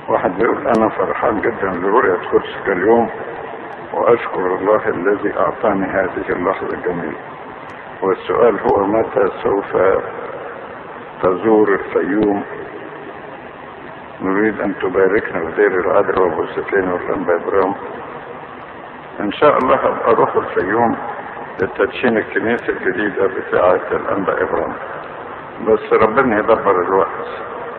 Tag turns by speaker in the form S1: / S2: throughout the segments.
S1: واحد بيقول انا فرحان جدا لرؤية قدسك اليوم واشكر الله الذي اعطاني هذه اللحظة الجميلة والسؤال هو متى سوف تزور الفيوم نريد ان تباركنا في دير العذراء وبوستين والانبا ابراهيم ان شاء الله ابقى اروح الفيوم لتدشين الكنيسة الجديدة بتاعة الانبا ابراهيم بس ربنا يدبر الوقت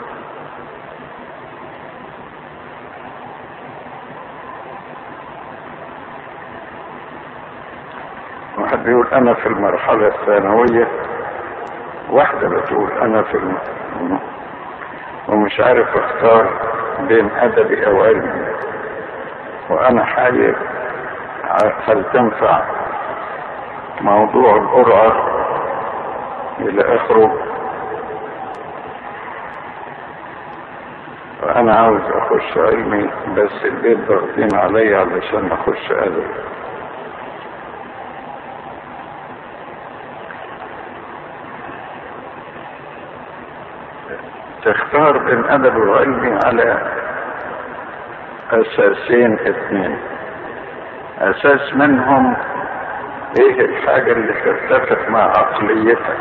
S1: واحد بيقول انا في المرحلة الثانوية واحدة بتقول انا في الم... ومش عارف اختار بين ادبي او علمي وانا حالي هل تنفع موضوع القرعة الى اخره وانا عاوز اخش علمي بس البيت ضاغطين عليا علشان اخش ادبي تختار بين ادب وعلمي على اساسين اثنين اساس منهم ايه الحاجة اللي تتفق مع عقليتك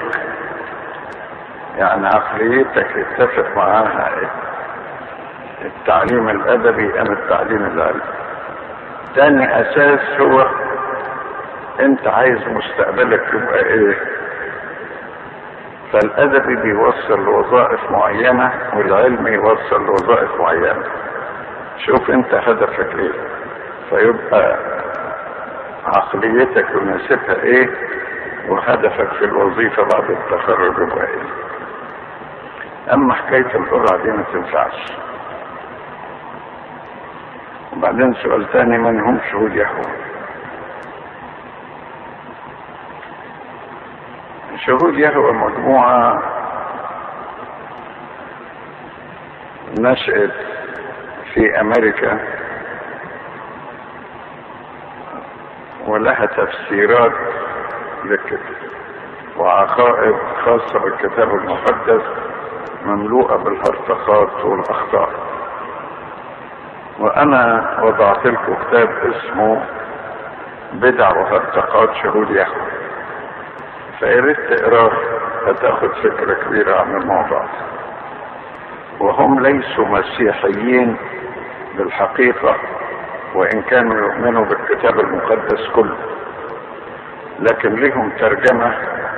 S1: يعني عقليتك يتفق معاها التعليم الادبي ام التعليم العلمي تاني اساس هو انت عايز مستقبلك يبقى ايه فالادبي بيوصل لوظائف معينة والعلم يوصل لوظائف معينة شوف انت هدفك ايه فيبقى عقليتك يناسبها ايه وهدفك في الوظيفة بعد التخرج يبقى ايه اما حكاية القرعة دي ما تنفعش وبعدين سؤال تاني من هم شهود يهوه شهود يهوى مجموعة نشأت في أمريكا ولها تفسيرات للكتاب وعقائد خاصة بالكتاب المقدس مملوءة بالهرطقات والأخطاء وأنا وضعت لكم كتاب اسمه بدع وهرطقات شهود يهوى فياريت تقراه هتاخد فكرة كبيرة عن الموضوع وهم ليسوا مسيحيين بالحقيقة وإن كانوا يؤمنوا بالكتاب المقدس كله لكن لهم ترجمة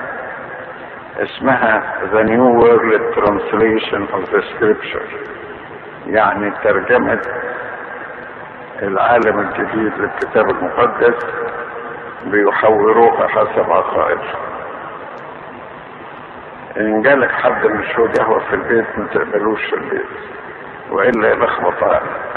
S1: اسمها The New World Translation of the Scripture يعني ترجمة العالم الجديد للكتاب المقدس بيحوروها حسب عقائدهم ان جالك حد من شهود يهوى في البيت ما تقبلوش في البيت والا يلخبط عقلك